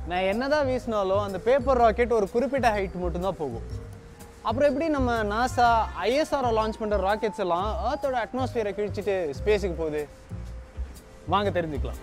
நான் என்னதான் வீசினாலும் அந்த பேப்பர் ராக்கெட் ஒரு குறிப்பிட்ட ஹைட் மட்டும்தான் போகும் அப்புறம் எப்படி நம்ம நாசா ஐஎஸ்ஆரை லான்ச் பண்ணுற ராக்கெட்ஸ் எல்லாம் ஏர்த்தோட அட்மாஸ்பியரை கிழிச்சிட்டு ஸ்பேஸுக்கு போகுது வாங்க தெரிஞ்சுக்கலாம்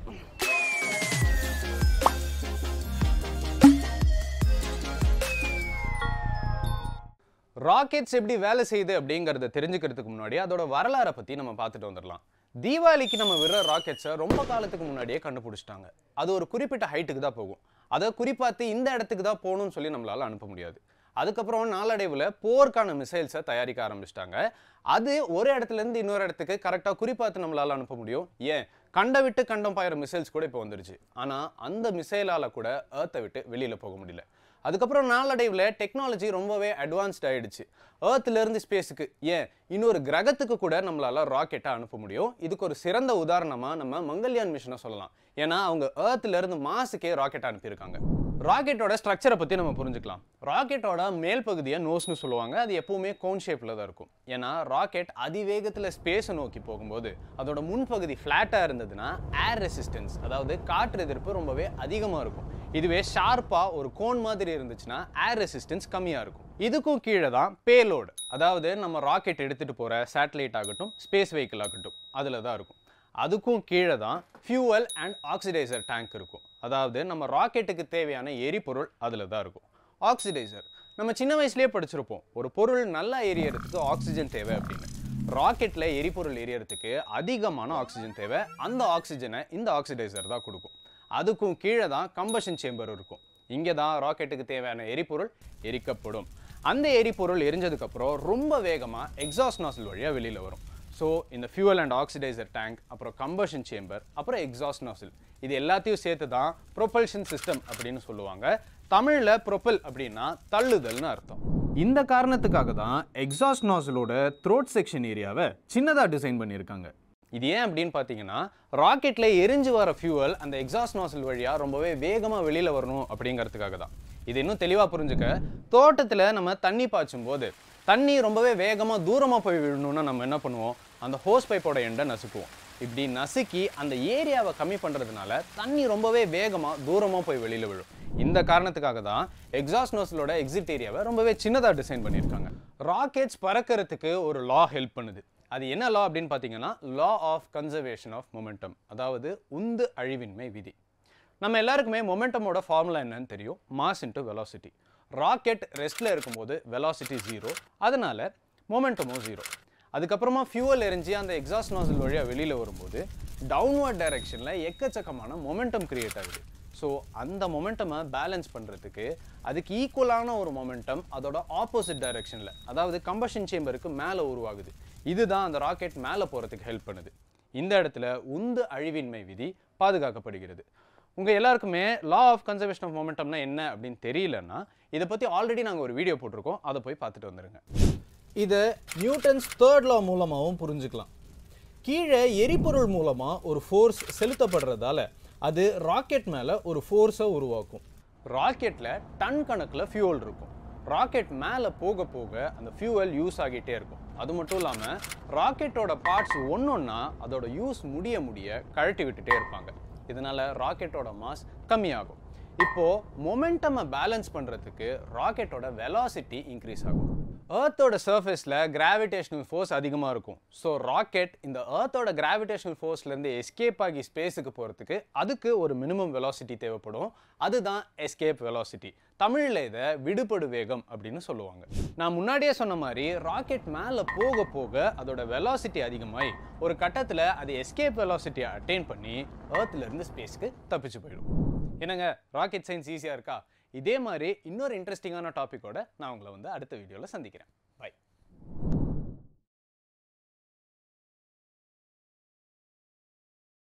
ராக்கெட்ஸ் எப்படி வேலை செய்யுது அப்படிங்கிறத தெரிஞ்சுக்கிறதுக்கு முன்னாடி அதோட வரலாறை பற்றி நம்ம பார்த்துட்டு வந்துடலாம் தீபாவளிக்கு நம்ம விடுற ராக்கெட்ஸை ரொம்ப காலத்துக்கு முன்னாடியே கண்டுபிடிச்சிட்டாங்க அது ஒரு குறிப்பிட்ட ஹைட்டுக்கு தான் போகும் அதை குறிப்பாத்து இந்த இடத்துக்கு தான் போகணும்னு சொல்லி நம்மளால அனுப்ப முடியாது அதுக்கப்புறம் நாளடைவில் போருக்கான மிசைல்ஸை தயாரிக்க ஆரம்பிச்சிட்டாங்க அது ஒரு இடத்துல இருந்து இன்னொரு இடத்துக்கு கரெக்டாக குறிப்பாத்து நம்மளால அனுப்ப முடியும் ஏன் கண்ட விட்டு கண்டம் பாயிற மிசைல்ஸ் கூட இப்போ வந்துருச்சு ஆனால் அந்த மிசைலால் கூட ஏர்த்தை விட்டு வெளியில் போக முடியல அதுக்கப்புறம் நாளடைவில் டெக்னாலஜி ரொம்பவே அட்வான்ஸ்ட் ஆயிடுச்சு Earthல இருந்து ஸ்பேஸுக்கு ஏன் இன்னொரு கிரகத்துக்கு கூட நம்மளால ராக்கெட்டை அனுப்ப முடியும் இதுக்கு ஒரு சிறந்த உதாரணமாக நம்ம மங்கள்யான் மிஷனை சொல்லலாம் ஏன்னா அவங்க Earthல இருந்து மாசுக்கே ராக்கெட் அனுப்பியிருக்காங்க ராக்கெட்டோட ஸ்ட்ரக்சரை பற்றி நம்ம புரிஞ்சுக்கலாம் ராக்கெட்டோட மேல் பகுதியை நோஸ்னு சொல்லுவாங்க அது எப்பவுமே கோன் ஷேப்பில் தான் இருக்கும் ஏன்னா ராக்கெட் அதிவேகத்தில் ஸ்பேஸை நோக்கி போகும்போது அதோட முன்பகுதி ஃப்ளாட்டாக இருந்ததுன்னா ஏர் ரெசிஸ்டன்ஸ் அதாவது காற்று எதிர்ப்பு ரொம்பவே அதிகமாக இருக்கும் இதுவே ஷார்ப்பாக ஒரு கோன் மாதிரி இருந்துச்சுன்னா ஏர் ரெசிஸ்டன்ஸ் கம்மியாக இருக்கும் இதுக்கும் கீழே தான் பேலோடு அதாவது நம்ம ராக்கெட் எடுத்துகிட்டு போகிற சேட்டலைட் ஆகட்டும் ஸ்பேஸ் வெஹிக்கிள் ஆகட்டும் அதில் தான் இருக்கும் அதுக்கும் கீழே தான் ஃபியூவல் அண்ட் ஆக்சிடைசர் டேங்க் இருக்கும் அதாவது நம்ம ராக்கெட்டுக்கு தேவையான எரிபொருள் அதில் தான் இருக்கும் ஆக்சிடைசர் நம்ம சின்ன வயசுலேயே படிச்சிருப்போம் ஒரு பொருள் நல்லா எரியறதுக்கு ஆக்சிஜன் தேவை அப்படின்னு ராக்கெட்டில் எரிபொருள் எரியறதுக்கு அதிகமான ஆக்சிஜன் தேவை அந்த ஆக்சிஜனை இந்த ஆக்சிடைசர் தான் கொடுக்கும் அதுக்கும் கீழே தான் கம்பஷன் சேம்பர் இருக்கும் இங்கே தான் ராக்கெட்டுக்கு தேவையான எரிபொருள் எரிக்கப்படும் அந்த எரிபொருள் எரிஞ்சதுக்கப்புறம் ரொம்ப வேகமாக எக்ஸாஸ்ட் நாசில் வழியாக வெளியில் வரும் ஸோ இந்த ஃபியூவல் அண்ட் ஆக்சிடைசர் டேங்க் அப்புறம் கம்பஷன் சேம்பர் அப்புறம் எக்ஸாஸ்ட் நாசில் இது எல்லாத்தையும் சேர்த்து தான் ப்ரொபல்ஷன் சிஸ்டம் அப்படின்னு சொல்லுவாங்க தமிழில் ப்ரொப்பல் அப்படின்னா தள்ளுதல்னு அர்த்தம் இந்த காரணத்துக்காக தான் எக்ஸாஸ்ட் நாசிலோட த்ரோட் செக்ஷன் ஏரியாவை சின்னதாக டிசைன் பண்ணியிருக்காங்க இது ஏன் அப்படின்னு பார்த்தீங்கன்னா ராக்கெட்டில் எரிஞ்சு வர ஃபியூவல் அந்த எக்ஸாஸ்ட் நாசில் வழியாக ரொம்பவே வேகமாக வெளியில் வரணும் அப்படிங்கிறதுக்காக தான் இது இன்னும் தெளிவாக புரிஞ்சுக்க தோட்டத்தில் நம்ம தண்ணி பாய்ச்சும் போது தண்ணி ரொம்பவே வேகமாக தூரமாக போய் விழணும்னா நம்ம என்ன பண்ணுவோம் அந்த ஹோஸ் பைப்போட எண்டை நசுக்குவோம் இப்படி நசுக்கி அந்த ஏரியாவை கம்மி பண்ணுறதுனால தண்ணி ரொம்பவே வேகமாக தூரமாக போய் வெளியில் விழும் இந்த காரணத்துக்காக தான் எக்ஸாஸ்ட் நோஸ்லோட எக்ஸிட் ஏரியாவை ரொம்பவே சின்னதாக டிசைன் பண்ணியிருக்காங்க ராக்கெட்ஸ் பறக்கிறதுக்கு ஒரு லா ஹெல்ப் பண்ணுது அது என்ன லா அப்படின்னு பார்த்தீங்கன்னா law of conservation of momentum அதாவது உந்து அழிவின்மை விதி நம்ம எல்லாருக்குமே மொமெண்டமோட ஃபார்முலா என்னன்னு தெரியும் மாஸ் இன்ட்டு வெலாசிட்டி ராக்கெட் ரெஸ்ட்டில் இருக்கும்போது வெலாசிட்டி ஜீரோ அதனால மொமெண்டமும் ஜீரோ அதுக்கப்புறமா ஃபியூவல் எரிஞ்சு அந்த எக்ஸாஸ்ட் நாசில் வழியாக வெளியில் வரும்போது டவுன்வர்ட் டைரெக்ஷனில் எக்கச்சக்கமான மொமெண்டம் கிரியேட் ஆகுது ஸோ அந்த மொமெண்டமை பேலன்ஸ் பண்ணுறதுக்கு அதுக்கு ஈக்குவலான ஒரு மொமெண்டம் அதோட ஆப்போசிட் டைரெக்ஷனில் அதாவது கம்பஷன் சேம்பருக்கு மேலே உருவாகுது இதுதான் அந்த ராக்கெட் மேலே போகிறதுக்கு ஹெல்ப் பண்ணுது இந்த இடத்துல உந்து அழிவின்மை விதி பாதுகாக்கப்படுகிறது உங்கள் எல்லாருக்குமே லா ஆஃப் கன்சர்வேஷன் ஆஃப் மொமெண்டம்னா என்ன அப்படின்னு தெரியலன்னா இதை பற்றி ஆல்ரெடி நாங்கள் ஒரு வீடியோ போட்டிருக்கோம் அதை போய் பார்த்துட்டு வந்துருங்க இதை நியூட்டன்ஸ் தேர்ட் லா மூலமாகவும் புரிஞ்சுக்கலாம் கீழே எரிபொருள் மூலமாக ஒரு ஃபோர்ஸ் செலுத்தப்படுறதால அது ராக்கெட் மேலே ஒரு ஃபோர்ஸை உருவாக்கும் ராக்கெட்டில் டன் கணக்கில் ஃபியூவல் இருக்கும் ராக்கெட் மேலே போக போக அந்த ஃபியூவல் யூஸ் ஆகிட்டே இருக்கும் அது மட்டும் இல்லாமல் ராக்கெட்டோட பார்ட்ஸ் ஒன்றொன்னா அதோட யூஸ் முடிய முடிய கழட்டி விட்டுட்டே இருப்பாங்க இதனால ராக்கெட்டோட மாஸ் கம்மியாகும் இப்போ மொமெண்டமை பேலன்ஸ் பண்ணுறதுக்கு ராக்கெட்டோட வெலாசிட்டி இன்க்ரீஸ் ஆகும் ஏர்த்தோட சர்ஃபேஸில் கிராவிடேஷனல் ஃபோர்ஸ் அதிகமாக இருக்கும் ஸோ ராக்கெட் இந்த ஏர்த்தோட கிராவிடேஷனல் ஃபோர்ஸ்லேருந்து எஸ்கேப் ஆகி ஸ்பேஸுக்கு போகிறதுக்கு அதுக்கு ஒரு மினிமம் வெலாசிட்டி தேவைப்படும் அதுதான் எஸ்கேப் வெலாசிட்டி தமிழில் இதை விடுபடு வேகம் அப்படின்னு சொல்லுவாங்க நான் முன்னாடியே சொன்ன மாதிரி ராக்கெட் மேலே போக போக அதோட வெலாசிட்டி அதிகமாகி ஒரு கட்டத்தில் அது எஸ்கேப் வெலாசிட்டியை அட்டைன் பண்ணி ஏர்த்லேருந்து ஸ்பேஸ்க்கு தப்பிச்சு போயிடும் என்னங்க ராக்கெட் சயின்ஸ் ஈஸியாக இருக்கா இதே மாதிரி இன்னொரு இன்ட்ரெஸ்டிங்கான டாப்பிக்கோட நான் உங்களை வந்து அடுத்த வீடியோவில் சந்திக்கிறேன்